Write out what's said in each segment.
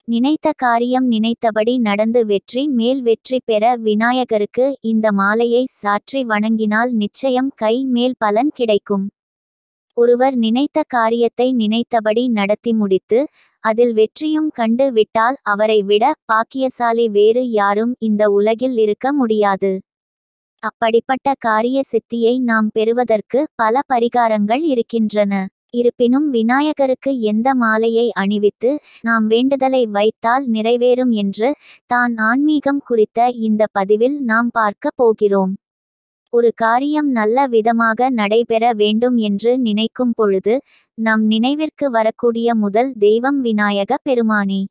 நினைத்த காரியம் நினைத்தபடி நடந்து வெற்றி மேல் வெற்றி பெற விநாயகருக்கு இந்த மாலையை சாற்றி வணங்கினால் நிச்சயம் கை மேல் பலன் கிடைக்கும் ஒருவர் நினைத்த காரியத்தை நினைத்தபடி நடத்தி முடித்து அதில் வெற்றியும் கண்டு விட்டால் அவரை விட பாக்கியசாலி வேறு யாரும் இந்த உலகில் இருக்க முடியாது அப்படிப்பட்ட காரிய சித்தியை நாம் பெறுவதற்கு பல பரிகாரங்கள் இருக்கின்றன இருப்பினும் விநாயகருக்கு எந்த மாலையை அணிவித்து நாம் வேண்டுதலை வைத்தால் நிறைவேறும் என்று தான் ஆன்மீகம் குறித்த இந்த பதிவில் நாம் பார்க்க போகிறோம் ஒரு காரியம் நல்ல விதமாக நடைபெற வேண்டும் என்று நினைக்கும் பொழுது நம் நினைவிற்கு வரக்கூடிய முதல் தெய்வம் விநாயக பெருமானே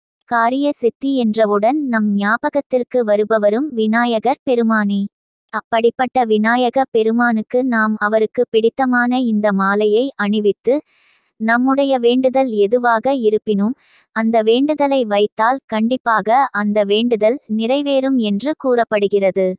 காரிய சித்தி என்றவுடன் நம் ஞாபகத்திற்கு வருபவரும் விநாயகர் பெருமானே அப்படிப்பட்ட விநாயக பெருமானுக்கு நாம் அவருக்கு பிடித்தமான இந்த மாலையை அணிவித்து நம்முடைய வேண்டுதல் எதுவாக இருப்பினும் அந்த வேண்டுதலை வைத்தால் கண்டிப்பாக அந்த வேண்டுதல் நிறைவேறும் என்று கூறப்படுகிறது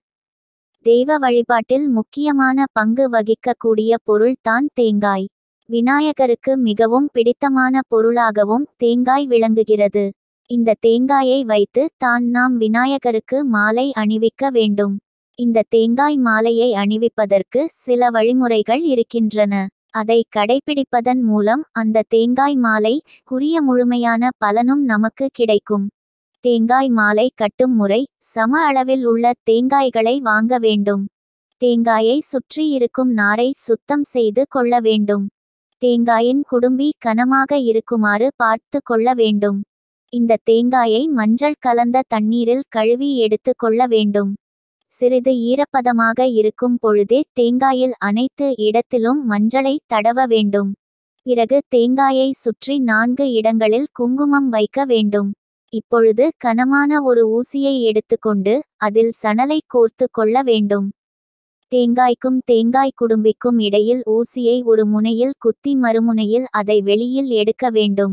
தெய்வ வழிபாட்டில் முக்கியமான பங்கு வகிக்கக்கூடிய பொருள் தான் தேங்காய் விநாயகருக்கு மிகவும் பிடித்தமான பொருளாகவும் தேங்காய் விளங்குகிறது இந்த தேங்காயை வைத்து தான் நாம் விநாயகருக்கு மாலை அணிவிக்க வேண்டும் இந்த தேங்காய் மாலையை அணிவிப்பதற்கு சில வழிமுறைகள் இருக்கின்றன அதை கடைபிடிப்பதன் மூலம் அந்த தேங்காய் மாலை குறிய முழுமையான பலனும் நமக்கு கிடைக்கும் தேங்காய் மாலை கட்டும் முறை சம அளவில் உள்ள தேங்காய்களை வாங்க வேண்டும் தேங்காயை சுற்றி இருக்கும் நாரை சுத்தம் செய்து கொள்ள வேண்டும் தேங்காயின் குடும்பி கனமாக இருக்குமாறு பார்த்து கொள்ள வேண்டும் இந்த தேங்காயை மஞ்சள் கலந்த தண்ணீரில் கழுவி எடுத்து கொள்ள வேண்டும் சிறிது ஈரப்பதமாக இருக்கும் பொழுதே தேங்காயில் அனைத்து இடத்திலும் மஞ்சளை தடவ வேண்டும் பிறகு தேங்காயை சுற்றி நான்கு இடங்களில் குங்குமம் வைக்க வேண்டும் இப்பொழுது கனமான ஒரு ஊசியை எடுத்துக்கொண்டு அதில் சணலை கோர்த்து கொள்ள வேண்டும் தேங்காய்க்கும் தேங்காய் குடும்பிக்கும் இடையில் ஊசியை ஒரு முனையில் குத்தி மறுமுனையில் அதை வெளியில் எடுக்க வேண்டும்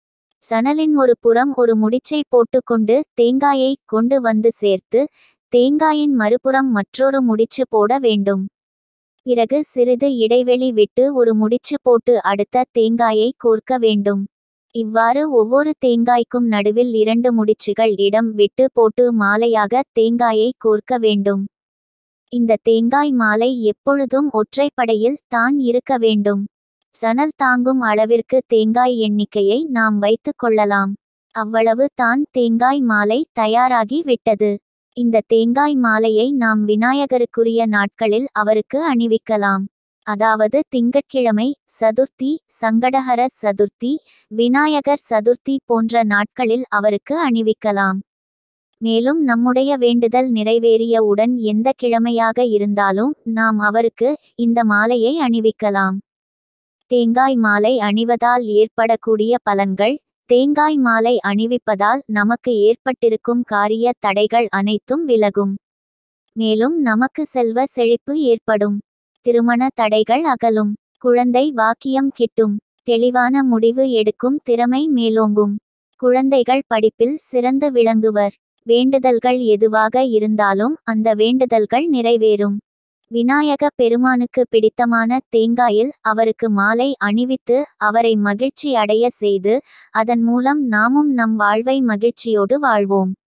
சணலின் ஒரு புறம் ஒரு முடிச்சை போட்டுக்கொண்டு தேங்காயை கொண்டு வந்து சேர்த்து தேங்காயின் மறுபுறம் மற்றொரு முடிச்சு போட வேண்டும் பிறகு சிறிது இடைவெளி விட்டு ஒரு முடிச்சு போட்டு அடுத்த தேங்காயை கோர்க்க வேண்டும் இவ்வாறு ஒவ்வொரு தேங்காய்க்கும் நடுவில் இரண்டு முடிச்சுகள் இடம் விட்டு போட்டு மாலையாக தேங்காயை கோர்க்க வேண்டும் இந்த தேங்காய் மாலை எப்பொழுதும் ஒற்றைப்படையில் தான் இருக்க வேண்டும் சணல் தாங்கும் அளவிற்கு தேங்காய் எண்ணிக்கையை நாம் வைத்து கொள்ளலாம் அவ்வளவு தான் தேங்காய் மாலை தயாராகி விட்டது இந்த தேங்காய் மாலையை நாம் விநாயகருக்குரிய நாட்களில் அவருக்கு அணிவிக்கலாம் அதாவது திங்கட்கிழமை சதுர்த்தி சங்கடஹர சதுர்த்தி விநாயகர் சதுர்த்தி போன்ற நாட்களில் அவருக்கு அணிவிக்கலாம் மேலும் நம்முடைய வேண்டுதல் நிறைவேறிய உடன் எந்த கிழமையாக இருந்தாலும் நாம் அவருக்கு இந்த மாலையை அணிவிக்கலாம் தேங்காய் மாலை அணிவதால் ஏற்படக்கூடிய பலன்கள் தேங்காய் மாலை அணிவிப்பதால் நமக்கு ஏற்பட்டிருக்கும் காரிய தடைகள் அனைத்தும் விலகும் மேலும் நமக்கு செல்வ செழிப்பு ஏற்படும் திருமண தடைகள் அகலும் குழந்தை வாக்கியம் கிட்டும் தெளிவான முடிவு எடுக்கும் திறமை மேலோங்கும் குழந்தைகள் படிப்பில் சிறந்து விளங்குவர் வேண்டுதல்கள் எதுவாக இருந்தாலும் அந்த வேண்டுதல்கள் நிறைவேறும் விநாயக பெருமானுக்கு பிடித்தமான தேங்காயில் அவருக்கு மாலை அணிவித்து அவரை மகிழ்ச்சி அடைய செய்து அதன் மூலம் நாமும் நம் வாழ்வை மகிழ்ச்சியோடு வாழ்வோம்